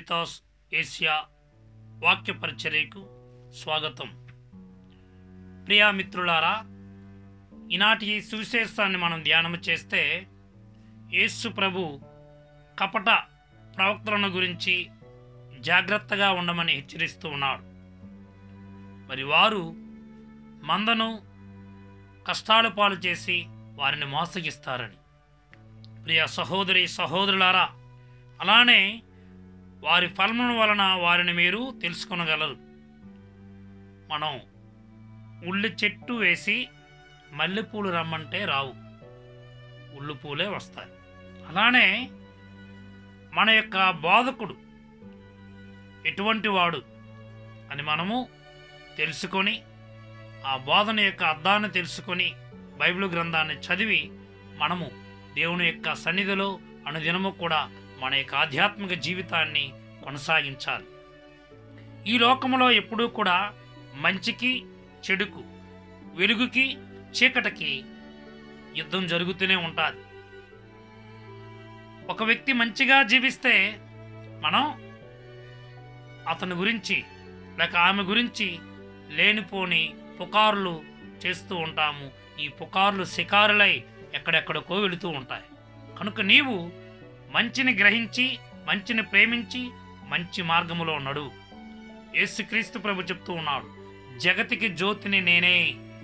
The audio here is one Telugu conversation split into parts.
కారితాస్ ఏసియా వాక్య పరిచర్యకు స్వాగతం ప్రియా మిత్రులారా ఈనాటి ఈ సువిశేషాన్ని మనం ధ్యానం చేస్తే యేసు ప్రభు కపట ప్రవక్తలను గురించి జాగ్రత్తగా ఉండమని హెచ్చరిస్తూ ఉన్నాడు మరి వారు మందను కష్టాలు పాలు చేసి వారిని మోసగిస్తారని ప్రియ సహోదరి సహోదరులారా అలానే వారి ఫలముల వలన వారిని మీరు తెలుసుకొనగలరు మనం ఉల్లి చెట్టు వేసి మల్లెపూలు రమ్మంటే రావు ఉల్లు పూలే వస్తాయి అలానే మన యొక్క బోధకుడు ఎటువంటి వాడు అని మనము తెలుసుకొని ఆ బోధన యొక్క అర్థాన్ని తెలుసుకొని బైబిల్ గ్రంథాన్ని చదివి మనము దేవుని యొక్క సన్నిధిలో అనుదినము కూడా మన యొక్క ఆధ్యాత్మిక జీవితాన్ని కొనసాగించాలి ఈ లోకములో ఎప్పుడూ కూడా మంచికి చెడుకు వెలుగుకి చీకటికి యుద్ధం జరుగుతూనే ఉంటుంది ఒక వ్యక్తి మంచిగా జీవిస్తే మనం అతని గురించి లేక ఆమె గురించి లేనిపోని పుకార్లు చేస్తూ ఉంటాము ఈ పుకార్లు శికారులై ఎక్కడెక్కడికో వెళుతూ ఉంటాయి కనుక నీవు మంచిని గ్రహించి మంచిని ప్రేమించి మంచి మార్గములో నడువు యేసుక్రీస్తు ప్రభు చెప్తూ ఉన్నాడు జగతికి జ్యోతిని నేనే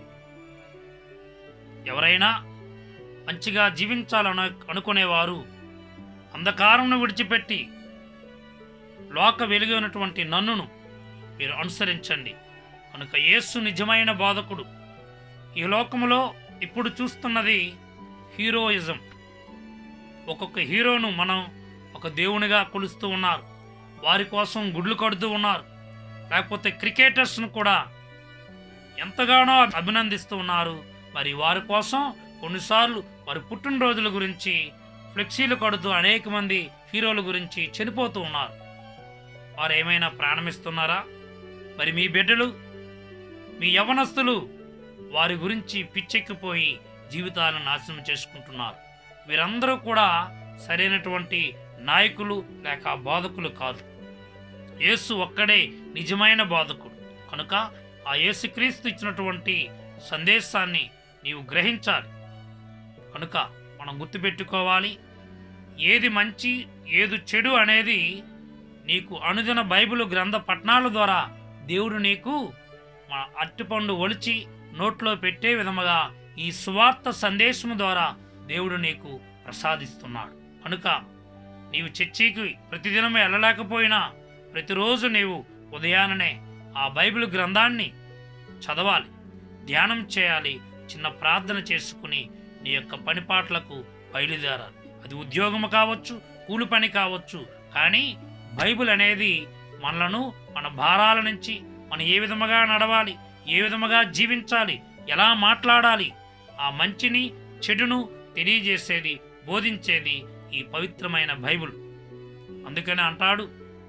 ఎవరైనా మంచిగా జీవించాలని అనుకునేవారు అంధకారంను విడిచిపెట్టి లోక వెలుగైనటువంటి నన్నును మీరు అనుసరించండి కనుక యేసు నిజమైన బాధకుడు ఈ లోకములో ఇప్పుడు చూస్తున్నది హీరోయిజం ఒక్కొక్క హీరోను మనం ఒక దేవునిగా కొలుస్తూ ఉన్నారు వారి కోసం గుడ్లు కడుతూ ఉన్నారు లేకపోతే క్రికెటర్స్ను కూడా ఎంతగానో అభినందిస్తూ ఉన్నారు మరి వారి కోసం కొన్నిసార్లు వారి పుట్టినరోజుల గురించి ఫ్లెక్సీలు కడుతూ అనేక మంది హీరోల గురించి చనిపోతూ ఉన్నారు వారు ఏమైనా ప్రాణమిస్తున్నారా మరి మీ బిడ్డలు మీ యవనస్తులు వారి గురించి పిచ్చెక్కిపోయి జీవితాలను నాశనం చేసుకుంటున్నారు వీరందరూ కూడా సరైనటువంటి నాయకులు లేక బాధకులు కాదు యేసు ఒక్కడే నిజమైన బాధకుడు కనుక ఆ యేసుక్రీస్తు ఇచ్చినటువంటి సందేశాన్ని నీవు గ్రహించాలి కనుక మనం గుర్తుపెట్టుకోవాలి ఏది మంచి ఏది చెడు అనేది నీకు అనుదిన బైబిల్ గ్రంథ పఠనాల ద్వారా దేవుడు నీకు మన అట్టిపండు ఒలిచి నోట్లో పెట్టే విధముగా ఈ సువార్త సందేశము ద్వారా దేవుడు నీకు ప్రసాదిస్తున్నాడు కనుక నీవు చర్చికి ప్రతిదినం వెళ్ళలేకపోయినా ప్రతిరోజు నీవు ఉదయాన్నే ఆ బైబిల్ గ్రంథాన్ని చదవాలి ధ్యానం చేయాలి చిన్న ప్రార్థన చేసుకుని నీ యొక్క పనిపాట్లకు బయలుదేరాలి అది ఉద్యోగం కావచ్చు కూలి పని కావచ్చు కానీ బైబిల్ అనేది మనలను మన భారాల నుంచి మనం ఏ విధముగా నడవాలి ఏ విధముగా జీవించాలి ఎలా మాట్లాడాలి ఆ మంచిని చెడును తెలియజేసేది బోధించేది ఈ పవిత్రమైన బైబిల్ అందుకని అంటాడు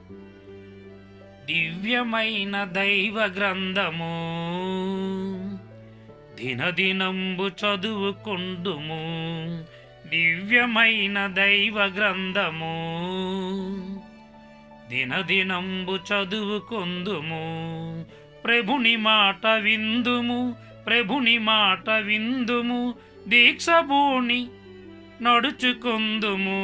దివ్యమైన దైవ గ్రంథము దినదినంబు చదువుకుండుము దివ్యమైన దైవ గ్రంథము దినదినంబు చదువుకుందుము ప్రభుని మాట విందుము ప్రభుని మాట విందుము దీక్షభూని నడుచుకుందుము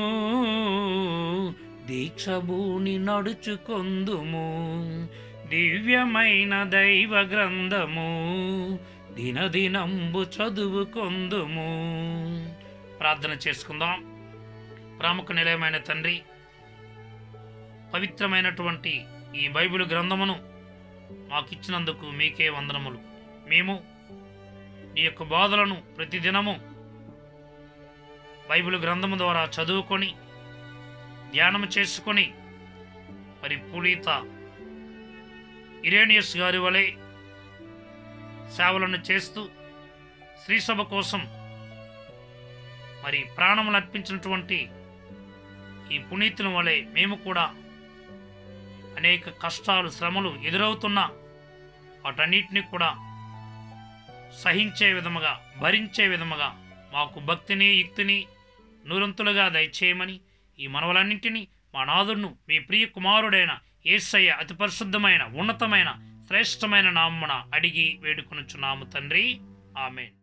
దీక్షభూని నడుచుకుందుము దివ్యమైన దైవ గ్రంథము దినదినంబు చదువుకుందుము ప్రార్థన చేసుకుందాం ప్రముఖ నిలయమైన తండ్రి పవిత్రమైనటువంటి ఈ బైబిల్ గ్రంథమును మాకిచ్చినందుకు మీకే వందనములు మేము నీ యొక్క బాధలను ప్రతిదినము బైబిల్ గ్రంథము ద్వారా చదువుకొని ధ్యానం చేసుకొని మరి పునీత ఇరేనియస్ గారి వలె సేవలను చేస్తూ శ్రీసభ కోసం మరి ప్రాణములు అర్పించినటువంటి ఈ పునీతుని వలె మేము కూడా అనేక కష్టాలు శ్రమలు ఎదురవుతున్నా వాటన్నిటిని కూడా సహించే విధముగా భరించే విధముగా మాకు భక్తిని యుక్తిని నూరంతులుగా దయచేయమని ఈ మనవలన్నింటినీ మా నాదును మీ ప్రియ కుమారుడైన యేసయ్య అతి పరిశుద్ధమైన ఉన్నతమైన శ్రేష్టమైన నామ్మున అడిగి వేడుకొనుచున్నాము తండ్రి ఆమెన్